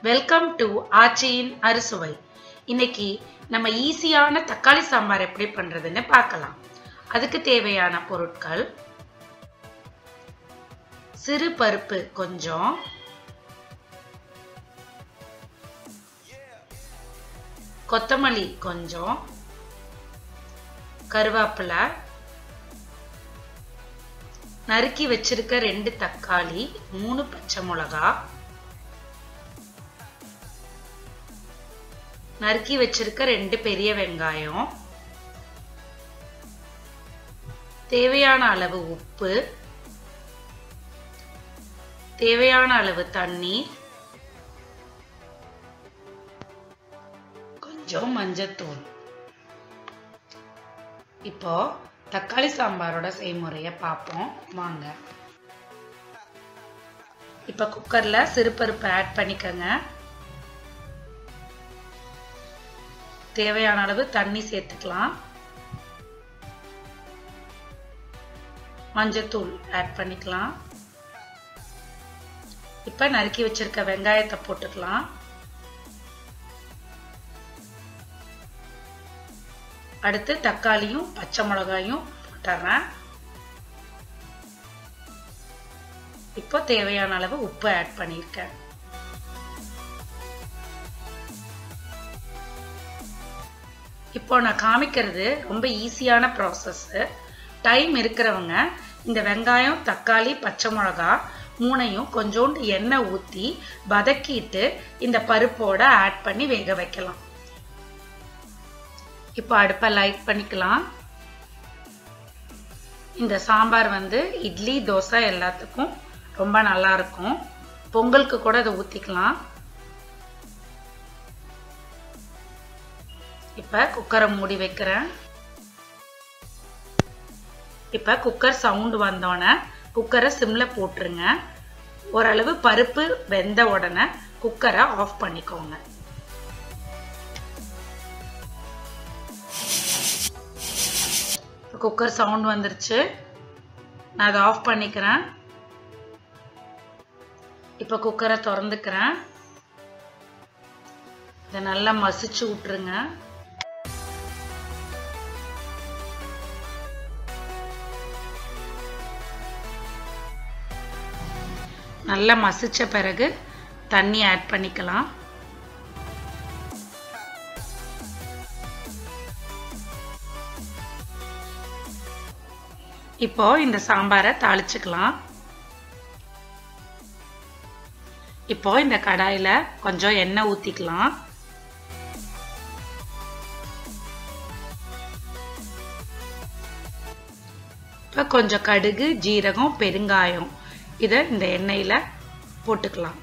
welcome to ஆச்சியின் அறுசுவை இன்னைக்கு நம்ம ஈஸியான தக்காளி சாம்பார் எப்படி பண்றதுன்னு பார்க்கலாம் அதுக்கு தேவையான பொருட்கள் சிறு பருப்பு கொஞ்சம் கொத்தமல்லி கொஞ்சம் கருவேப்பிலை நறுக்கி வச்சிருக்க ரெண்டு தக்காளி மூணு பச்சை மிளகா நறுக்கி வச்சிருக்க ரெண்டு பெரிய வெங்காயம் தேவையான அளவு உப்பு தேவையான அளவு தண்ணீர் கொஞ்சம் மஞ்சத்தூள் இப்போ தக்காளி சாம்பாரோட செய்முறையை பார்ப்போம் வாங்க இப்போ குக்கரில் சிறுபருப்பு ஆட் பண்ணிக்கோங்க தேவையான அளவு தண்ணி சேர்த்துக்கலாம் மஞ்சத்தூள் ஆட் பண்ணிக்கலாம் இப்போ நறுக்கி வச்சிருக்க வெங்காயத்தை போட்டுக்கலாம் அடுத்து தக்காளியும் பச்சை மிளகாயும் போட்டுறேன் இப்போ தேவையான அளவு உப்பு ஆட் பண்ணியிருக்கேன் இப்போ நான் காமிக்கிறது ரொம்ப ஈஸியான ப்ராசஸ் டைம் இருக்கிறவங்க இந்த வெங்காயம் தக்காளி பச்சை மிளகா மூணையும் கொஞ்சோண்டு எண்ணெய் ஊற்றி வதக்கிட்டு இந்த பருப்போட ஆட் பண்ணி வேக வைக்கலாம் இப்போ அடுப்பை லைட் பண்ணிக்கலாம் இந்த சாம்பார் வந்து இட்லி தோசை எல்லாத்துக்கும் ரொம்ப நல்லா இருக்கும் பொங்கலுக்கு கூட அதை ஊற்றிக்கலாம் இப்போ குக்கரை மூடி வைக்கிறேன் இப்போ குக்கர் சவுண்டு வந்தோடனே குக்கரை சிம்மில் போட்டுருங்க ஓரளவு பருப்பு வெந்த உடனே குக்கரை ஆஃப் பண்ணிக்கோங்க குக்கர் சவுண்ட் வந்துருச்சு நான் அதை ஆஃப் பண்ணிக்கிறேன் இப்போ குக்கரை திறந்துக்கிறேன் இதை நல்லா மசிச்சு விட்டுருங்க நல்லா மசிச்ச பிறகு தண்ணி ஆட் பண்ணிக்கலாம் இப்போ இந்த சாம்பாரை தாளிச்சுக்கலாம் இப்போ இந்த கடாயில கொஞ்சம் எண்ணெய் ஊத்திக்கலாம் இப்போ கொஞ்சம் கடுகு ஜீரகம் பெருங்காயம் இதை இந்த எண்ணெயில போட்டுக்கலாம்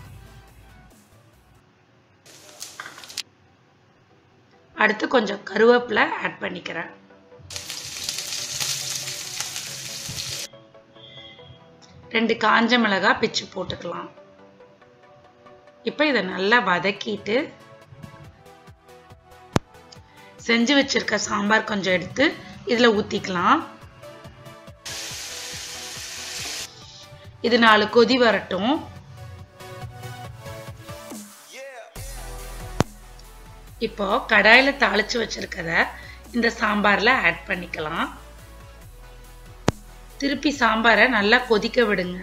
அடுத்து கொஞ்சம் கருவேப்பிலை ஆட் பண்ணிக்கிறேன் ரெண்டு காஞ்ச மிளகாய் பிச்சு போட்டுக்கலாம் இப்போ இதை நல்லா வதக்கிட்டு செஞ்சு வச்சிருக்க சாம்பார் கொஞ்சம் எடுத்து இதில் ஊற்றிக்கலாம் இது நாலு கொதி வரட்டும் இப்போ கடாயில தாளிச்சு வச்சிருக்கத இந்த சாம்பார்ல ஆட் பண்ணிக்கலாம் திருப்பி சாம்பாரை நல்லா கொதிக்க விடுங்க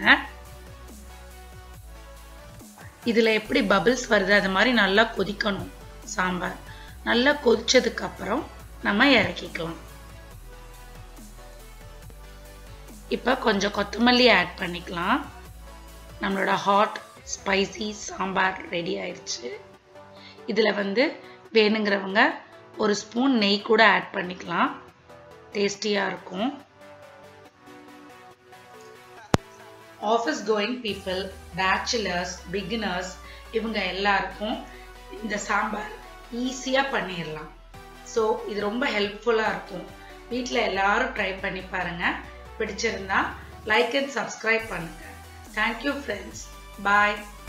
இதுல எப்படி பபிள்ஸ் வருது அது மாதிரி நல்லா கொதிக்கணும் சாம்பார் நல்லா கொதிச்சதுக்கு அப்புறம் நம்ம இறக்கிக்கலாம் இப்போ கொஞ்சம் கொத்தமல்லி ஆட் பண்ணிக்கலாம் நம்மளோட ஹாட் ஸ்பைசி சாம்பார் ரெடி ஆயிடுச்சு இதில் வந்து வேணுங்கிறவங்க ஒரு ஸ்பூன் நெய் கூட ஆட் பண்ணிக்கலாம் டேஸ்டியாக இருக்கும் office going people bachelors beginners இவங்க எல்லாருக்கும் இந்த சாம்பார் ஈஸியாக பண்ணிடலாம் ஸோ இது ரொம்ப ஹெல்ப்ஃபுல்லாக இருக்கும் வீட்டில் எல்லாரும் ட்ரை பண்ணி பாருங்கள் பிடிச்சிருந்தா லைக் அண்ட் சப்ஸ்கிரைப் பண்ணுங்கள் தேங்க்யூ ஃப்ரெண்ட்ஸ் பாய்